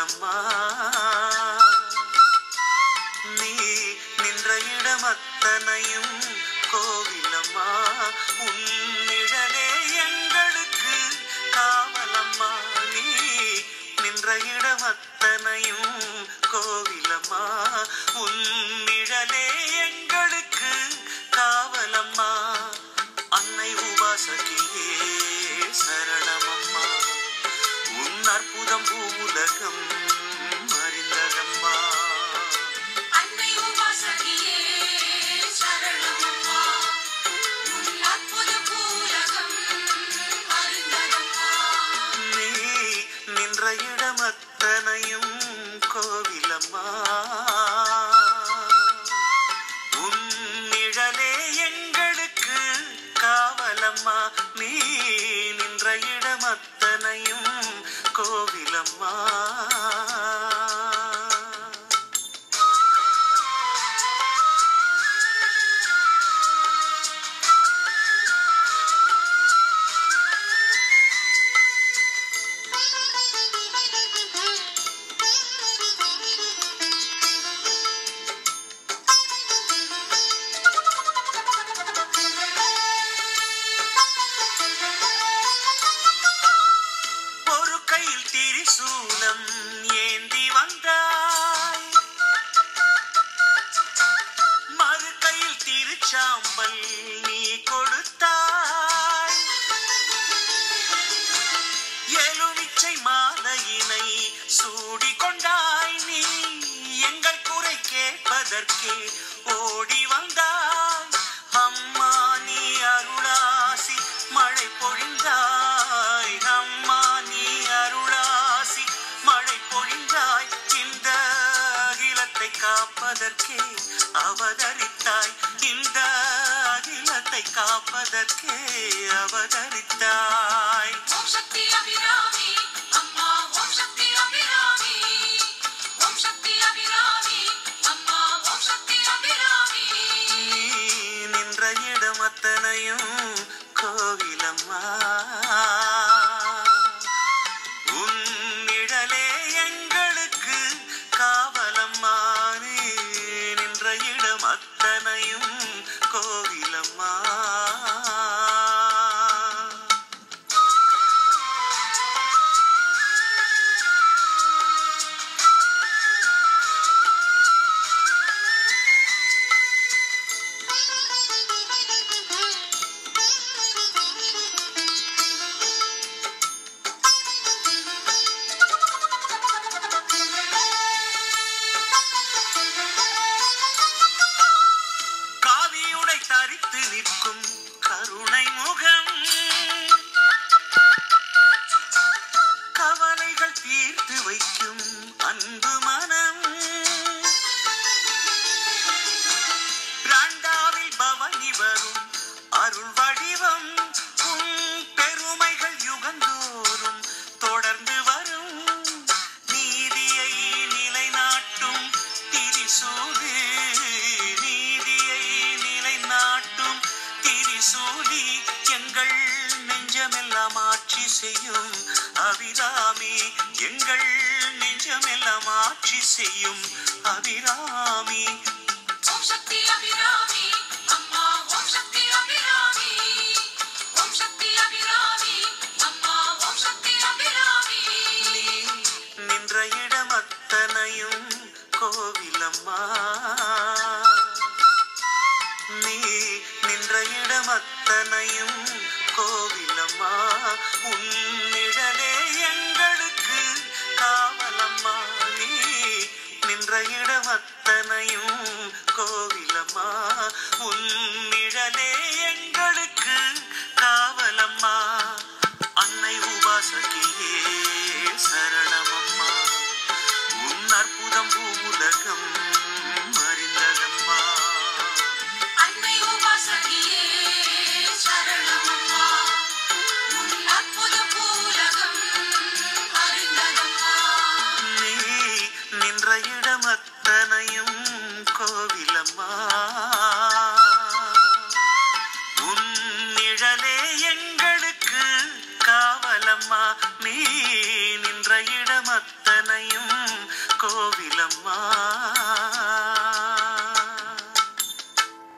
கோவிலம்மா நீ நின்ற இடமத்தனையும் கோவிலம்மா உன் நிழலே எங்களுக்கு காவலம்மா நீ நின்ற இடமத்தனையும் கோவிலம்மா உன் நிழலே எங்களுக்கு காவலம்மா அன்னை உபாசகியே சரணமம்மா உன் அற்புதம் பூவுலகம் அறிந்ததம்மா அன்னை உபாசகியே சரணமம்மா உன் அற்புத பூலகம் அறிந்ததம்மா நீ நின்ற இடமத்தனையும் கோவிலம்மா உன் நிழலே எங்களுக்கு காவலம்மா நீ நின்ற இடமத்தனையும் கோவிலம்மா ஒரு கையில் திரிசூலம் ஏந்தி வந்தாய் மறு கையில் திருச்சாம்பல் நீ கொடுத்தாய் எலுமிச்சை மாலையினை சூடி கொண்டாய் நீ எங்கள் குறை கேட்பதற்கே ஓடி வந்தாய் அம்மா நீ அருளாசி மழை பொழிந்தாய் அம்மா நீ அருளாசி மழை பொழிந்தாய் இந்த அகிலத்தை காப்பதற்கே அவதரித்தாய் இந்த அகிலத்தை காப்பதற்கே அவதரித்தாய் ஓம் சக்தி அபிராமி அம்மா ஓம் சக்தி அபிராமி ஓம் சக்தி அபிராமி அம்மா ஓம் சக்தி அபிராமி நீ நின்ற இடம் அத்தனையும் கோவிலம்மா உன் நிழலே எங்களுக்கு காவலம்மா நீ நின்ற இடம் அத்தனையும் கோவிலம்மா காவியுடை தரித்து நிற்கும் கருணை முகம் கவலைகள் தீர்த்து வைக்கும் அன்பு மனம் ராண்டாவில் பவனி வரும் அருள் வடிவம் உன் பெருமைகள் யுகந்தோறும் தொடர்ந்து வரும் நீதியை நிலைநாட்டும் திரிசூலி நீதியை நிலைநாட்டும் திரிசூலி எங்கள் நெஞ்சமெல்லாம் ஆட்சி செய்யும் அபிராமி எங்கள் நெஞ்சமெல்லாம் ஆட்சி செய்யும் அபிராமி ஓம் சக்தி அபிராமி அம்மா ஓம் சக்தி அபிராமி ஓம் சக்தி அபிராமி அம்மா ஓம் சக்தி அபிராமி நீ நின்ற இடம் அத்தனையும் கோவிலம்மா நீ நின்ற இடம் அத்தனையும் கோவிலம்மா உன் நிழலே எங்களுக்கு காவலம்மா நீ நின்ற இடம் அத்தனையும் கோவிலம்மா உன் நிழலே எங்களுக்கு காவலம்மா அன்னை உபாசகியே சரணமம்மா உன் அற்புதம் பூவுலகம் அறிந்ததம்மா அன்னை உபாசகியே சரணமம்மா உன் அற்புத பூலகம் அறிந்ததம்மா நீ நின்ற இடம் அத்தனையும் கோவிலம்மா உன் நிழலே எங்களுக்கு காவலம்மா நீ நின்ற இடம் அத்தனையும் கோவிலம்மா